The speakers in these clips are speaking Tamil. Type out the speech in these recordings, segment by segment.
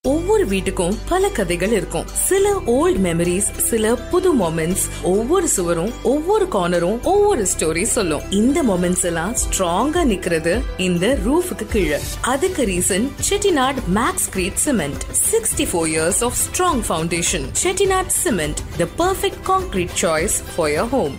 ஒவ்வொரு வீட்டுக்கும் பல கதைகள் இருக்கும் சில ஓல்ட் மெமரிஸ் சில புது மொமெண்ட்ஸ் ஒவ்வொரு சுவரும் ஒவ்வொரு கார்னரும் ஒவ்வொரு ஸ்டோரி சொல்லும் இந்த மொமெண்ட்ஸ் எல்லாம் ஸ்ட்ராங்கா நிக்கிறது இந்த ரூஃபுக்கு கீழே அதுக்கு reason Chettinad Maxcrete cement sixty four years of strong foundation Chettinad cement the perfect concrete choice for your home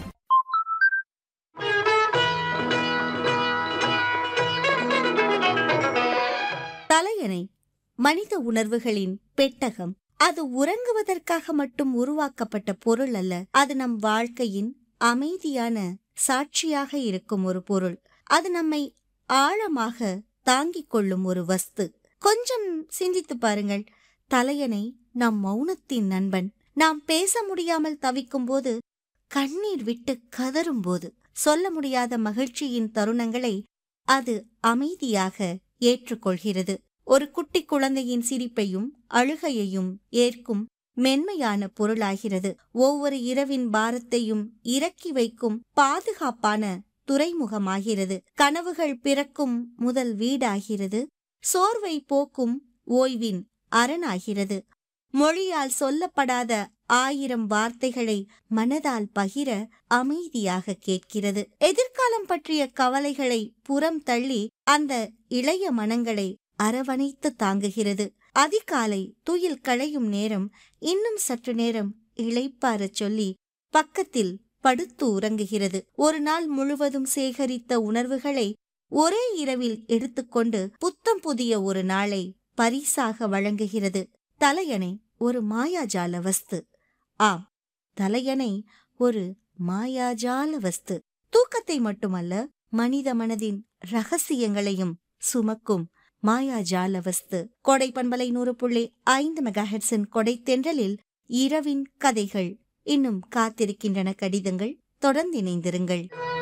தலையணை மனித உணர்வுகளின் பெட்டகம் அது உறங்குவதற்காக மட்டும் உருவாக்கப்பட்ட பொருள் அல்ல அது நம் வாழ்க்கையின் அமைதியான சாட்சியாக இருக்கும் ஒரு பொருள் அது நம்மை ஆழமாக தாங்கிக் கொள்ளும் ஒரு வஸ்து கொஞ்சம் சிந்தித்து பாருங்கள் தலையணை நம் மௌனத்தின் நண்பன் நாம் பேச முடியாமல் தவிக்கும் போது கண்ணீர் விட்டு கதறும் போது சொல்ல முடியாத மகிழ்ச்சியின் தருணங்களை அது அமைதியாக ஏற்றுக்கொள்கிறது ஒரு குட்டி குழந்தையின் சிரிப்பையும் அழுகையையும் ஏற்கும் மென்மையான பொருளாகிறது ஒவ்வொரு இரவின் பாரத்தையும் இறக்கி வைக்கும் பாதுகாப்பான துறைமுகமாகிறது கனவுகள் பிறக்கும் முதல் வீடாகிறது சோர்வை போக்கும் ஓய்வின் அரணாகிறது மொழியால் சொல்லப்படாத ஆயிரம் வார்த்தைகளை மனதால் பகிர அமைதியாக கேட்கிறது எதிர்காலம் பற்றிய கவலைகளை புறம் தள்ளி அந்த இளைய மனங்களை அரவணைத்து தாங்குகிறது அதிகாலை துயில் களையும் நேரம் இன்னும் சற்று நேரம் இளைப்பாறச் சொல்லி பக்கத்தில் படுத்து உறங்குகிறது ஒரு நாள் முழுவதும் சேகரித்த உணர்வுகளை ஒரே இரவில் எடுத்துக்கொண்டு புத்தம் புதிய ஒரு நாளை பரிசாக வழங்குகிறது தலையணை ஒரு மாயாஜால வஸ்து ஆம் தலையணை ஒரு மாயாஜால வஸ்து தூக்கத்தை மட்டுமல்ல மனித மனதின் ரகசியங்களையும் சுமக்கும் மாயாஜால வஸ்து கொடை பண்பலை நூறு புள்ளி ஐந்து மெகாஹெட்ஸின் கொடை தென்றலில் இரவின் கதைகள் இன்னும் காத்திருக்கின்றன கடிதங்கள் தொடர்ந்து இணைந்திருங்கள்